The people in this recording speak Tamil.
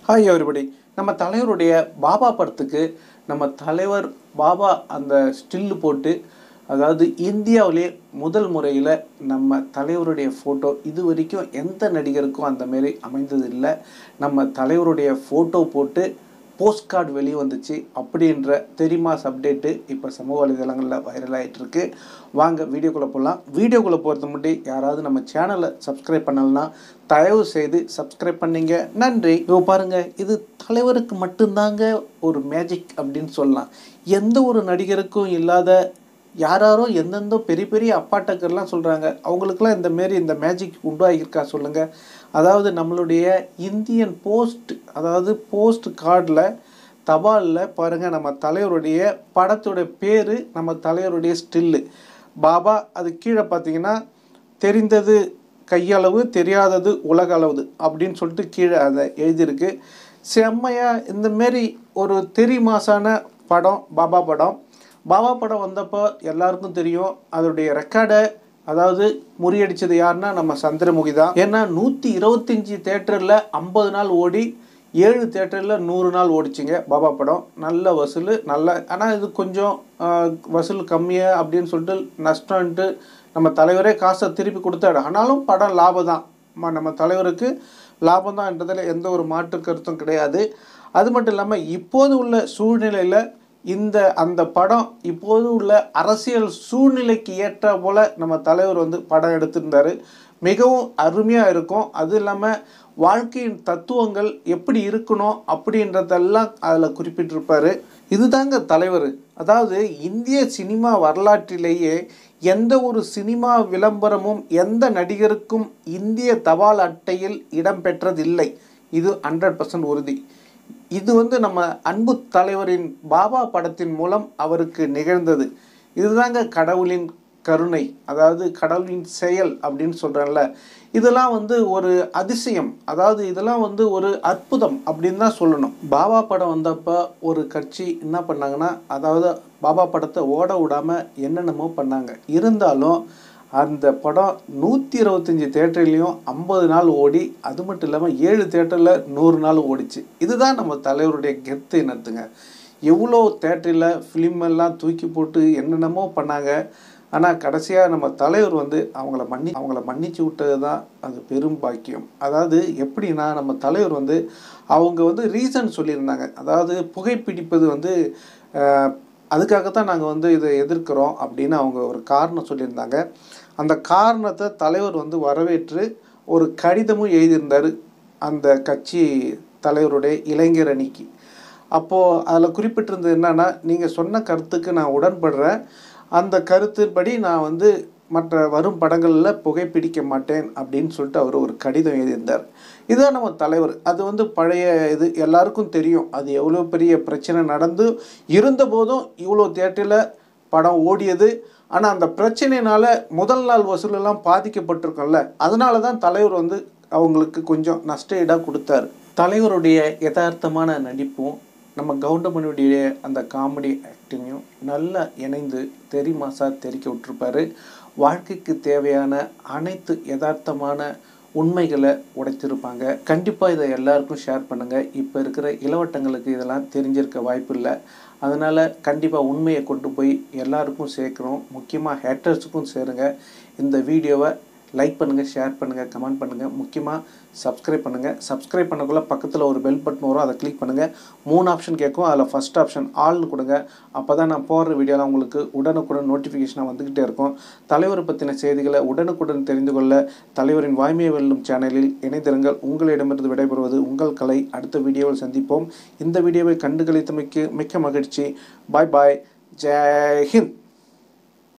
ஹாய் எவ்ரிபடி நம்ம தலைவருடைய பாபா படத்துக்கு நம்ம தலைவர் பாபா அந்த ஸ்டில்லு போட்டு அதாவது இந்தியாவிலே முதல் முறையில் நம்ம தலைவருடைய ஃபோட்டோ இது வரைக்கும் எந்த நடிகருக்கும் அந்த மாரி அமைந்தது இல்லை நம்ம தலைவருடைய ஃபோட்டோ போட்டு போஸ்ட் கார்டு வெளியே வந்துச்சு அப்படின்ற தெரியுமாஸ் அப்டேட்டு இப்போ சமூக வலைதளங்களில் வைரல் ஆகிட்டு இருக்கு வாங்க வீடியோக்குள்ளே போகலாம் வீடியோக்குள்ளே போகிறது முன்னாடி யாராவது நம்ம சேனலை சப்ஸ்கிரைப் பண்ணலைன்னா தயவு செய்து சப்ஸ்கிரைப் பண்ணீங்க நன்றி இப்போ பாருங்கள் இது தலைவருக்கு மட்டும்தாங்க ஒரு மேஜிக் அப்படின்னு சொல்லலாம் எந்த ஒரு நடிகருக்கும் இல்லாத யாராரோ எந்தெந்தோ பெரிய பெரிய அப்பாட்டக்கர்லாம் சொல்கிறாங்க அவங்களுக்குலாம் இந்த மாரி இந்த மேஜிக் உண்டாகியிருக்கா சொல்லுங்கள் அதாவது நம்மளுடைய இந்தியன் போஸ்ட் அதாவது போஸ்ட் கார்டில் தபாலில் பாருங்கள் நம்ம தலைவருடைய படத்தோட பேர் நம்ம தலைவருடைய ஸ்டில்லு பாபா அது கீழே பார்த்தீங்கன்னா தெரிந்தது கையளவு தெரியாதது உலக அளவு அப்படின்னு சொல்லிட்டு கீழே அதை எழுதியிருக்கு செம்மையாக இந்தமாரி ஒரு தெரி மாசான படம் பாபா படம் பாபா படம் வந்தப்போ எல்லாருக்கும் தெரியும் அதோடைய ரெக்கார்டை அதாவது முறியடிச்சது யாருன்னா நம்ம சந்திரமுகி தான் ஏன்னா நூற்றி இருபத்தஞ்சி தேட்டரில் ஐம்பது நாள் ஓடி ஏழு தேட்டரில் நூறு நாள் ஓடிச்சிங்க பாபா படம் நல்ல வசூல் நல்ல ஆனால் இது கொஞ்சம் ஆஹ், வசூல் கம்மியாக அப்படின்னு சொல்லிட்டு நஷ்டம்ன்ட்டு நம்ம தலைவரே காசை திருப்பி கொடுத்தாரு ஆனாலும் படம் லாபம் தான் ம- நம்ம தலைவருக்கு லாபம் தான்ன்றதில் எந்த ஒரு மாற்று கருத்தும் கிடையாது அது மட்டும் இல்லாமல் இப்போது உள்ள சூழ்நிலையில் இந்த அந்த படம் இப்போது உள்ள அரசியல் சூழ்நிலைக்கு ஏற்ற போல் நம்ம தலைவர் வந்து படம் எடுத்திருந்தார் மிகவும் அருமையாக இருக்கும் அது இல்லாமல் வாழ்க்கையின் தத்துவங்கள் எப்படி இருக்கணும் அப்படின்றதெல்லாம் அதில் குறிப்பிட்டிருப்பார் இதுதாங்க தலைவர் அதாவது இந்திய சினிமா வரலாற்றிலேயே எந்த ஒரு சினிமா விளம்பரமும் எந்த நடிகருக்கும் இந்திய தபால் அட்டையில் இடம்பெற்றதில்லை இது ஹண்ட்ரட் பர்சன்ட் உறுதி இது வந்து நம்ம அன்பு தலைவரின் பாபா படத்தின் மூலம் அவருக்கு நிகழ்ந்தது இதுதாங்க கடவுளின் கருணை அதாவது கடவுளின் செயல் அப்படின்னு சொல்கிறேன்ல இதெல்லாம் வந்து ஒரு அதிசயம் அதாவது இதெல்லாம் வந்து ஒரு அற்புதம் அப்படின்னு தான் சொல்லணும் பாபா படம் வந்தப்போ ஒரு கட்சி என்ன பண்ணாங்கன்னா அதாவது பாபா படத்தை ஓட விடாமல் என்னென்னமோ பண்ணாங்க இருந்தாலும் அந்த படம் நூற்றி இருபத்தஞ்சி தேட்டர்லேயும் ஐம்பது நாள் ஓடி அது மட்டும் இல்லாமல் ஏழு தேட்டரில் நூறு நாள் ஓடிச்சு இதுதான் நம்ம தலைவருடைய கெத்து என்னத்துங்க எவ்வளோ தேட்டரில் ஃபிலிம் எல்லாம் தூக்கி போட்டு என்னென்னமோ பண்ணாங்க ஆனால் கடைசியாக நம்ம தலைவர் வந்து அவங்கள மன்னி அவங்கள மன்னிச்சு விட்டது தான் அது பெரும் பாக்கியம் அதாவது எப்படின்னா நம்ம தலைவர் வந்து அவங்க வந்து ரீசன் சொல்லியிருந்தாங்க அதாவது புகைப்பிடிப்பது வந்து அஹ், அதுக்காகத்தான் நாங்கள் வந்து இதை எதிர்க்கிறோம் அப்படின்னு அவங்க ஒரு காரணம் சொல்லியிருந்தாங்க அந்த காரணத்தை தலைவர் வந்து வரவேற்று ஒரு கடிதமும் எழுதியிருந்தார் அந்த கட்சி தலைவருடைய இளைஞர் அணிக்கு அப்போது அதில் குறிப்பிட்டிருந்தது என்னன்னா நீங்கள் சொன்ன கருத்துக்கு நான் உடன்படுறேன் அந்த கருத்துப்படி நான் வந்து மற்ற வரும் படங்களில் புகைப்பிடிக்க மாட்டேன் அப்படின்னு சொல்லிட்டு அவர் ஒரு கடிதம் எழுதியிருந்தார் இதுதான் நம்ம தலைவர் அது வந்து பழைய இது எல்லாருக்கும் தெரியும் அது எவ்வளோ பெரிய பிரச்சனை நடந்து இருந்தபோதும் இவ்வளோ தேட்டரில் படம் ஓடியது ஆனால் அந்த பிரச்சனையினால முதல் நாள் வசூலெல்லாம் பாதிக்கப்பட்டிருக்கோம்ல அதனால தான் தலைவர் வந்து அவங்களுக்கு கொஞ்சம் நஷ்ட ஈடாக கொடுத்தாரு தலைவருடைய யதார்த்தமான நடிப்பும் நம்ம கவுண்டமணியுடைய அந்த காமெடி ஆக்டிங்கும் நல்லா இணைந்து தெரி மாசா தெரிக்க விட்டுருப்பாரு வாழ்க்கைக்கு தேவையான அனைத்து யதார்த்தமான உண்மைகளை உடைத்திருப்பாங்க கண்டிப்பாக இதை எல்லாருக்கும் ஷேர் பண்ணுங்கள் இப்போ இருக்கிற இளவட்டங்களுக்கு இதெல்லாம் தெரிஞ்சிருக்க வாய்ப்பு இல்லை அதனால் கண்டிப்பாக உண்மையை கொண்டு போய் எல்லாருக்கும் சேர்க்கணும் முக்கியமாக ஹேட்டர்ஸுக்கும் சேருங்க இந்த வீடியோவை லைக் பண்ணுங்கள் ஷேர் பண்ணுங்கள் கமெண்ட் பண்ணுங்கள் முக்கியமாக சப்ஸ்கிரைப் பண்ணுங்கள் சப்ஸ்கிரைப் பண்ணக்குள்ள பக்கத்தில் ஒரு பெல் பட்டன் வரும் அதை கிளிக் பண்ணுங்கள் மூணு ஆப்ஷன் கேட்கும் அதில் ஃபஸ்ட் ஆப்ஷன் ஆல்னு கொடுங்க அப்போ தான் நான் போடுற வீடியோலாம் உங்களுக்கு உடனுக்குடன் நோட்டிஃபிகேஷனாக வந்துக்கிட்டே இருக்கும் தலைவர் பற்றின செய்திகளை உடனுக்குடன் தெரிந்து கொள்ள தலைவரின் வாய்மையை வெல்லும் சேனலில் இணைந்திருங்கள் உங்களிடமிருந்து விடைபெறுவது உங்கள் கலை அடுத்த வீடியோவில் சந்திப்போம் இந்த வீடியோவை கண்டு கழித்தமைக்கு மிக்க மகிழ்ச்சி பாய் பாய் ஜெய் ஹிந்த்